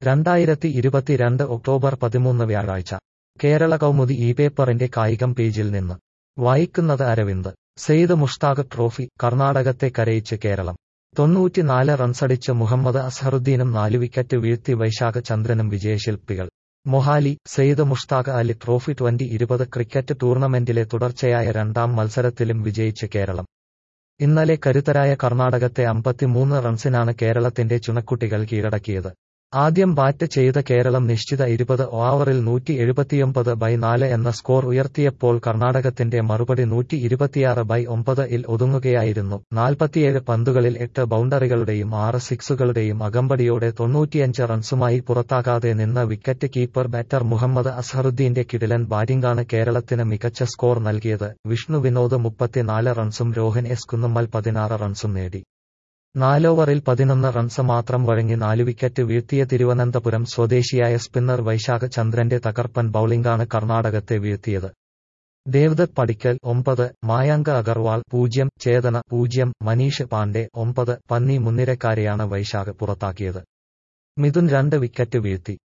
രണ്ടായിരത്തി ഇരുപത്തിരണ്ട് ഒക്ടോബർ പതിമൂന്ന് വ്യാഴാഴ്ച കേരള കൗമുദി ഈ പേപ്പറിന്റെ കായികം പേജിൽ നിന്ന് വായിക്കുന്നത് അരവിന്ദ് സെയ്ദ് മുഷ്താഖ് ട്രോഫി കർണാടകത്തെ കരയിച്ച് കേരളം തൊണ്ണൂറ്റിനാല് റൺസടിച്ച് മുഹമ്മദ് അസ്ഹറുദ്ദീനും നാല് വിക്കറ്റ് വീഴ്ത്തി വൈശാഖ ചന്ദ്രനും വിജയശില്പികൾ മൊഹാലി സെയ്ദ് മുഷ്താഖ് അലി ട്രോഫി ട്വന്റി ഇരുപത് ക്രിക്കറ്റ് ടൂർണമെന്റിലെ തുടർച്ചയായ രണ്ടാം മത്സരത്തിലും വിജയിച്ച് കേരളം ഇന്നലെ കരുത്തരായ കർണാടകത്തെ അമ്പത്തിമൂന്ന് റൺസിനാണ് കേരളത്തിന്റെ ചുണക്കുട്ടികൾ കീഴടക്കിയത് ആദ്യം ബാറ്റ് ചെയ്ത കേരളം നിശ്ചിത ഇരുപത് ഓവറിൽ നൂറ്റി എഴുപത്തിയൊമ്പത് ബൈ നാല് എന്ന സ്കോർ ഉയർത്തിയപ്പോൾ കർണാടകത്തിന്റെ മറുപടി നൂറ്റി ഇരുപത്തിയാറ് ബൈ ഒമ്പത് ഇൽ ഒതുങ്ങുകയായിരുന്നു നാൽപ്പത്തിയേഴ് പന്തുകളിൽ എട്ട് ബൗണ്ടറികളുടെയും ആറ് സിക്സുകളുടെയും അകമ്പടിയോടെ തൊണ്ണൂറ്റിയഞ്ച് റൺസുമായി പുറത്താകാതെ നിന്ന വിക്കറ്റ് കീപ്പർ ബാറ്റർ മുഹമ്മദ് അസ്ഹറുദ്ദീന്റെ കിടിലൻ ബാറ്റിംഗാണ് കേരളത്തിന് മികച്ച സ്കോർ നൽകിയത് വിഷ്ണു വിനോദ് മുപ്പത്തിനാല് റൺസും രോഹൻ എസ് കുന്നുമ്മൽ പതിനാറ് റൺസും നേടി നാലോവറിൽ പതിനൊന്ന് റൺസ് മാത്രം വഴങ്ങി നാല് വിക്കറ്റ് വീഴ്ത്തിയ തിരുവനന്തപുരം സ്വദേശിയായ സ്പിന്നർ വൈശാഖ ചന്ദ്രന്റെ തകർപ്പൻ ബൌളിംഗാണ് കർണാടകത്തെ വീഴ്ത്തിയത് ദേവ്ദത്ത് പടിക്കൽ ഒമ്പത് മായാങ്ക അഗർവാൾ പൂജ്യം ചേതന പൂജ്യം മനീഷ് പാണ്ഡെ ഒമ്പത് പന്നി മുൻനിരക്കാരെയാണ് വൈശാഖ് പുറത്താക്കിയത് മിഥുൻ രണ്ട് വിക്കറ്റ് വീഴ്ത്തി